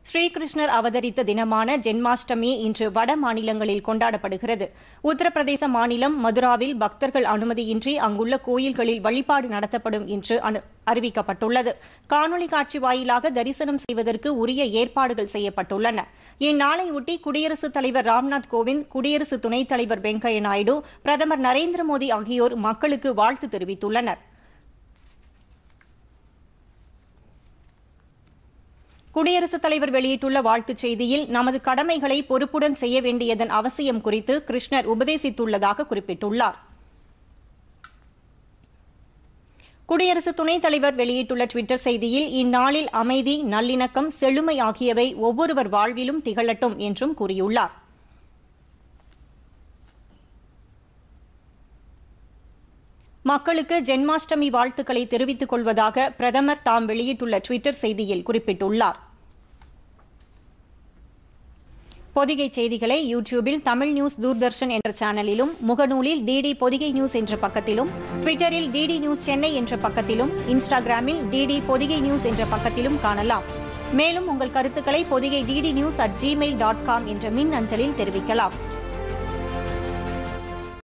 ஸ்ரீகிருஷ்ணர் அவதரித்த தினமான ஜென்மாஷ்டமி இன்று வட மாநிலங்களில் கொண்டாடப்படுகிறது உத்தரப்பிரதேச மாநிலம் மதுராவில் பக்தர்கள் அனுமதியின்றி அங்குள்ள கோயில்களில் வழிபாடு நடத்தப்படும் என்று அனு- அறிவிக்கப்பட்டுள்ளது காணொலி காட்சி வாயிலாக தரிசனம் செய்வதற்கு உரிய ஏற்பாடுகள் செய்யப்பட்டுள்ளன இந்நாளையொட்டி குடியரசுத் தலைவர் ராம்நாத் கோவிந்த் குடியரசு துணைத் தலைவர் வெங்கையா நாயுடு பிரதமர் நரேந்திர மோடி ஆகியோர் மக்களுக்கு வாழ்த்து தெரிவித்துள்ளனர் குடியரசுத் தலைவர் வெளியிட்டுள்ள வாழ்த்துச் செய்தியில் நமது கடமைகளை பொறுப்புடன் செய்ய வேண்டியதன் அவசியம் குறித்து கிருஷ்ணர் உபதேசித்துள்ளதாக குறிப்பிட்டுள்ளார் குடியரசு துணைத் தலைவர் வெளியிட்டுள்ள டுவிட்டர் செய்தியில் இந்நாளில் அமைதி நல்லிணக்கம் செழுமை ஆகியவை ஒவ்வொருவர் வாழ்விலும் திகழட்டும் என்றும் கூறியுள்ளார் மக்களுக்கு ஜென்மாஷ்டமி வாழ்த்துக்களை தெரிவித்துக் கொள்வதாக பிரதமர் தாம் வெளியிட்டுள்ள டுவிட்டர் செய்தியில் குறிப்பிட்டுள்ளார் பொதிகை செய்திகளை யூடியூபில் தமிழ் நியூஸ் தூர்தர்ஷன் என்ற சேனலிலும் முகநூலில் டிடி பொதிகை நியூஸ் என்ற பக்கத்திலும் ட்விட்டரில் டிடி நியூஸ் சென்னை என்ற பக்கத்திலும் இன்ஸ்டாகிராமில் டிடி பொதிகை நியூஸ் என்ற பக்கத்திலும் காணலாம் மேலும் உங்கள் கருத்துக்களை Podhigai DD news at Gmail dot com என்ற மின் அஞ்சலில் தெரிவிக்கலாம்